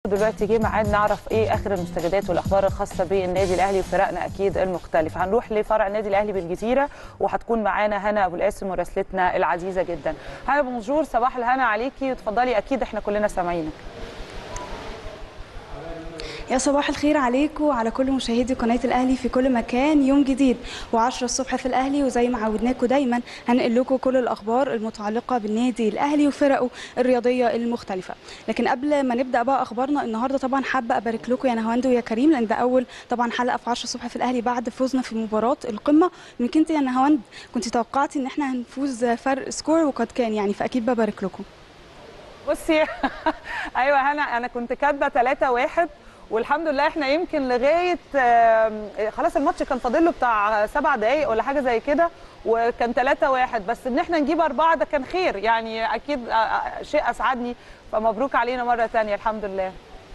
دلوقتي جه ميعاد نعرف ايه اخر المستجدات والاخبار الخاصه بالنادي الاهلي وفرقنا اكيد المختلفه هنروح لفرع النادي الاهلي بالجزيره وهتكون معانا هنا ابو القاسم مراسلتنا العزيزه جدا هنا بونجور صباح الهنا عليكي وتفضلي اكيد احنا كلنا سامعينك يا صباح الخير عليكم وعلى كل مشاهدي قناه الاهلي في كل مكان يوم جديد و10 الصبح في الاهلي وزي ما عودناكم دايما هنقل لكم كل الاخبار المتعلقه بالنادي الاهلي وفرقه الرياضيه المختلفه لكن قبل ما نبدا بقى اخبارنا النهارده طبعا حابه ابارك لكم يا نهاوند ويا كريم لان ده اول طبعا حلقه في 10 الصبح في الاهلي بعد فوزنا في مباراه القمه يمكن انت يا نهاوند كنت توقعتي ان احنا هنفوز فرق سكور وقد كان يعني فاكيد ببارك لكم بصي ايوه هنا انا كنت كاتبه 3 1 والحمد لله احنا يمكن لغايه خلاص الماتش كان فاضل له بتاع سبع دقائق ولا حاجه زي كده وكان 3 1 بس ان احنا نجيب اربعه ده كان خير يعني اكيد شيء اسعدني فمبروك علينا مره ثانيه الحمد لله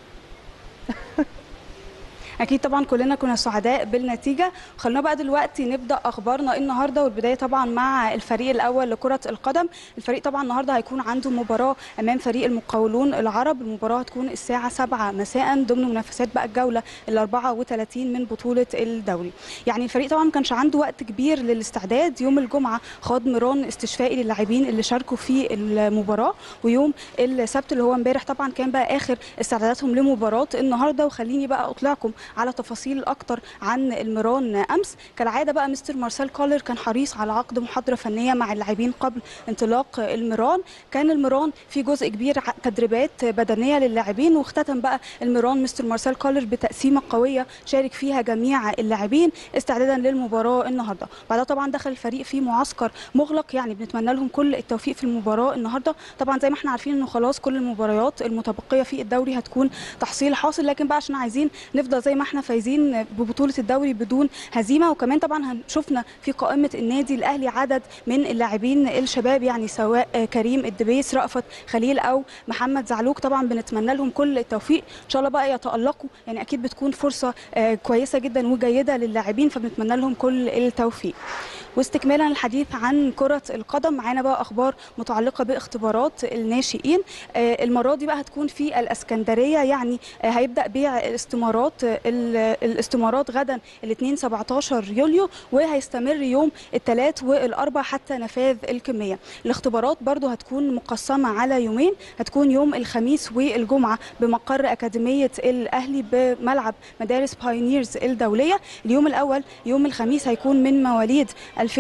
اكيد طبعا كلنا كنا سعداء بالنتيجه خلونا بقى دلوقتي نبدا اخبارنا النهارده والبدايه طبعا مع الفريق الاول لكره القدم الفريق طبعا النهارده هيكون عنده مباراه امام فريق المقاولون العرب المباراه هتكون الساعه 7 مساء ضمن منافسات بقى الجوله ال 34 من بطوله الدوري يعني الفريق طبعا ما كانش عنده وقت كبير للاستعداد يوم الجمعه خاض مران استشفائي للاعبين اللي شاركوا في المباراه ويوم السبت اللي هو امبارح طبعا كان بقى اخر استعداداتهم لمباراه النهارده وخليني بقى اطلعكم على تفاصيل اكتر عن المران امس كالعاده بقى مستر مارسيل كولر كان حريص على عقد محاضره فنيه مع اللاعبين قبل انطلاق المران كان المران في جزء كبير تدريبات بدنيه للاعبين واختتم بقى المران مستر مارسيل كولر بتقسيمه قويه شارك فيها جميع اللاعبين استعدادا للمباراه النهارده بعدها طبعا دخل الفريق في معسكر مغلق يعني بنتمنى لهم كل التوفيق في المباراه النهارده طبعا زي ما احنا عارفين انه خلاص كل المباريات المتبقيه في الدوري هتكون تحصيل حاصل لكن بقى عشان عايزين نفضل زي ما احنا فايزين ببطوله الدوري بدون هزيمه وكمان طبعا شفنا في قائمه النادي الاهلي عدد من اللاعبين الشباب يعني سواء كريم الدبيس رأفت خليل او محمد زعلوك طبعا بنتمنى لهم كل التوفيق ان شاء الله بقى يتالقوا يعني اكيد بتكون فرصه كويسه جدا وجيده للاعبين فبنتمنى لهم كل التوفيق واستكمالا الحديث عن كرة القدم معانا بقى أخبار متعلقة باختبارات الناشئين المرة دي بقى هتكون في الأسكندرية يعني هيبدأ بيع الاستمارات الاستمارات غدا الاثنين 17 يوليو وهيستمر يوم الثلاث والأربع حتى نفاذ الكمية الاختبارات برضو هتكون مقسمة على يومين هتكون يوم الخميس والجمعة بمقر أكاديمية الأهلي بملعب مدارس بايونيرز الدولية اليوم الأول يوم الخميس هيكون من مواليد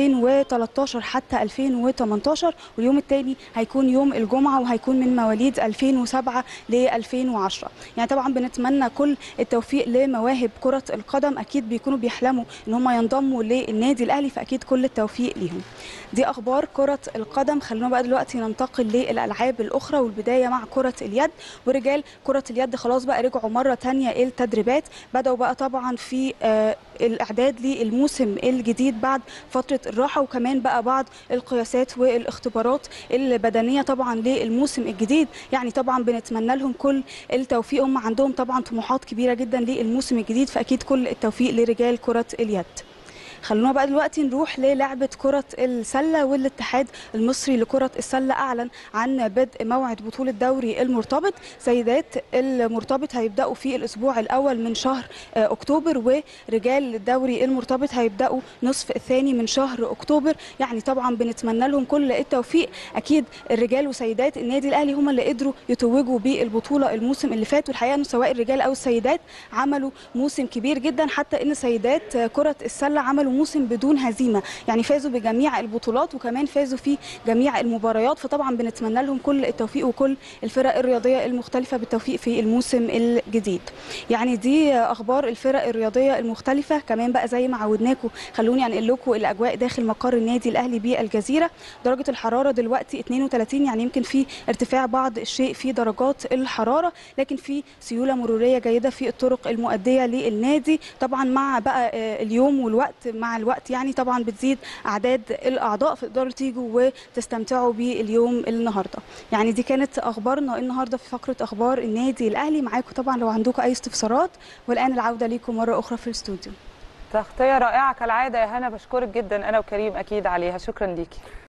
2013 حتى 2018 واليوم الثاني هيكون يوم الجمعه وهيكون من مواليد 2007 ل 2010 يعني طبعا بنتمنى كل التوفيق لمواهب كره القدم اكيد بيكونوا بيحلموا ان هم ينضموا للنادي الاهلي فاكيد كل التوفيق ليهم دي اخبار كره القدم خلونا بقى دلوقتي ننتقل للالعاب الاخرى والبدايه مع كره اليد ورجال كره اليد خلاص بقى رجعوا مره ثانيه التدريبات بداوا بقى طبعا في آه الاعداد للموسم الجديد بعد فتره الراحه وكمان بقى بعض القياسات والاختبارات البدنيه طبعا للموسم الجديد يعني طبعا بنتمنى لهم كل التوفيق هم عندهم طبعا طموحات كبيره جدا للموسم الجديد فاكيد كل التوفيق لرجال كره اليد خلونا بقى دلوقتي نروح للعبة كرة السلة والاتحاد المصري لكرة السلة أعلن عن بدء موعد بطولة دوري المرتبط سيدات المرتبط هيبدأوا في الأسبوع الأول من شهر أكتوبر ورجال الدوري المرتبط هيبدأوا نصف الثاني من شهر أكتوبر يعني طبعا بنتمنى لهم كل التوفيق أكيد الرجال وسيدات النادي الأهلي هم اللي قدروا يتوجوا بالبطولة الموسم اللي فات والحقيقة أنه سواء الرجال أو السيدات عملوا موسم كبير جدا حتى أن سيدات كرة السلة عملوا موسم بدون هزيمه يعني فازوا بجميع البطولات وكمان فازوا في جميع المباريات فطبعا بنتمنى لهم كل التوفيق وكل الفرق الرياضيه المختلفه بالتوفيق في الموسم الجديد يعني دي اخبار الفرق الرياضيه المختلفه كمان بقى زي ما عودناكم خلوني انقل لكم الاجواء داخل مقر النادي الاهلي بالجزيره درجه الحراره دلوقتي 32 يعني يمكن في ارتفاع بعض الشيء في درجات الحراره لكن في سيوله مروريه جيده في الطرق المؤديه للنادي طبعا مع بقى اليوم والوقت مع الوقت يعني طبعا بتزيد اعداد الاعضاء فتقدروا تيجوا وتستمتعوا باليوم النهارده يعني دي كانت اخبارنا النهارده في فقره اخبار النادي الاهلي معاكم طبعا لو عندكم اي استفسارات والان العوده ليكم مره اخرى في الاستوديو تغطيه رائعه كالعاده يا هنا بشكرك جدا انا وكريم اكيد عليها شكرا ليكي